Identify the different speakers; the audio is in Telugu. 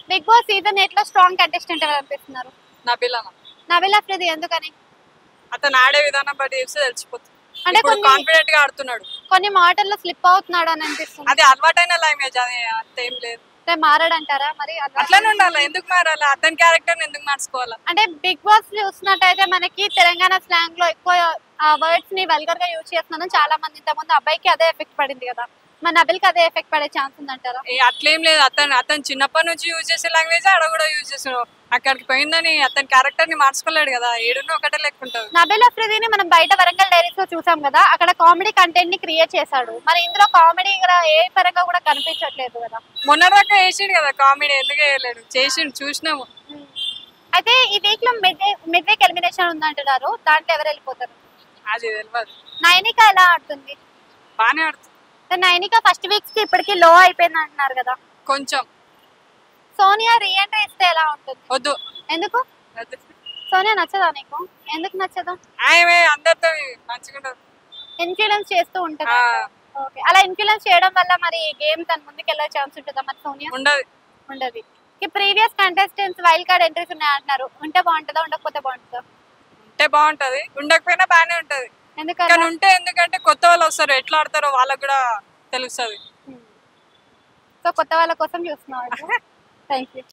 Speaker 1: బిగ్ బాస్ సీజన్ ఎయిట్ లో స్ట్రాంగ్ కంటెస్టెంట్ ఎవరు అనిపిస్తున్నారు
Speaker 2: నా పిల్లన
Speaker 1: నవీల్ అఫ్రీది ఎందుకని
Speaker 2: అతను ఆడే విధానం బట్టి చూస్తే తెలిసిపోతుంది
Speaker 1: అంటే
Speaker 2: ఇప్పుడు
Speaker 1: కొన్ని
Speaker 2: కాన్ఫిడెంట్ గా ఆడుతున్నాడు
Speaker 1: కొన్ని మాటల్లో స్లిప్ అవుతున్నాడు అని అనిపిస్తుంది
Speaker 2: అది అలవాటైన లాంగ్వేజ్ అది అంతేం లేదు
Speaker 1: అంటే మారాడంటారా మరి అలా-
Speaker 2: అట్లనే ఉండాలి ఎందుకు మారాలి అతని క్యారెక్టర్ ఎందుకు మార్చుకోవాలా
Speaker 1: అంటే బిగ్ బాస్ చూసినట్టయితే మనకి తెలంగాణ స్లాంగ్ లో ఎక్కువ వర్డ్స్ ని వల్గర్ గా యూజ్ చేస్తున్నాను చాలా మంది ఇంతకుముందు అబ్బాయికి అదే ఎఫెక్ట్ పడింది కదా మన నబిల్కి అదే ఎఫెక్ట్ పడే ఛాన్స్ ఉందంటారా
Speaker 2: ఏ అట్లేం లేదు అతను అతను చిన్నప్పటి నుంచి యూజ్ చేసే లాంగ్వేజ్ ఆడ కూడా యూజ్ చేస్తున్నాడు అక్కడికి పోయిందని అతని క్యారెక్టర్ ని మార్చుకోలేడు కదా ఏడున్న ఒకటే లెక్క ఉంటుంది
Speaker 1: నబిల్ అఫ్రీదిని మనం బయట వరంగల్ డైరీస్ లో చూసాం కదా అక్కడ కామెడీ కంటెంట్ ని క్రియేట్ చేశాడు మరి ఇందులో కామెడీ కూడా ఏ పరంగా కూడా కనిపించట్లేదు కదా
Speaker 2: మొన్నదాకా వేసిండు కదా కామెడీ ఎందుకు వేయలేడు చేసిండు చూసినాము
Speaker 1: అయితే ఈ వీక్ లో మిడ్ మిడ్ వీక్ ఎలిమినేషన్ ఉందంటున్నారు దాంట్లో ఎవరు వెళ్ళిపోతారు
Speaker 2: అది తెలియదు
Speaker 1: నైనిక ఎలా ఆడుతుంది
Speaker 2: బాగానే ఆడుతుంది
Speaker 1: అయితే నైనిక ఫస్ట్ వీక్స్ కి ఇప్పటికి లో అయిపోయింది అంటున్నారు కదా
Speaker 2: కొంచెం
Speaker 1: సోనియా రీఎంట్రీ ఇస్తే ఎలా ఉంటుంది
Speaker 2: వద్దు
Speaker 1: ఎందుకు
Speaker 2: వద్దు.
Speaker 1: సోనియా నచ్చదా నీకు ఎందుకు నచ్చదు
Speaker 2: ఆమె అందరితో మంచిగా ఉంటుంది
Speaker 1: ఇన్ఫ్లుయెన్స్ చేస్తూ ఉంటుంది
Speaker 2: ఆ,
Speaker 1: ఓకే అలా ఇన్ఫ్లుయెన్స్ చేయడం వల్ల మరి గేమ్ తన ముందుకు వెళ్ళే ఛాన్స్ ఉంటుందా మరి సోనియా
Speaker 2: ఉండదు
Speaker 1: ఉండదు previous contestants wild card entries ఉన్నాయి అంటున్నారు ఉంటే బాగుంటుందా ఉండకపోతే బాగుంటుందా
Speaker 2: ఉంటే బాగుంటది ఉండకపోయినా బాగానే ఉంటది
Speaker 1: ఎందుకని
Speaker 2: కానీ ఉంటే ఎందుకంటే కొత్త వాళ్ళు వస్తారు ఎట్లా ఆడతారో వాళ్ళకి కూడా తెలుస్తుంది
Speaker 1: సో కొత్త వాళ్ళ కోసం చూస్తున్నాం థ్యాంక్ యూ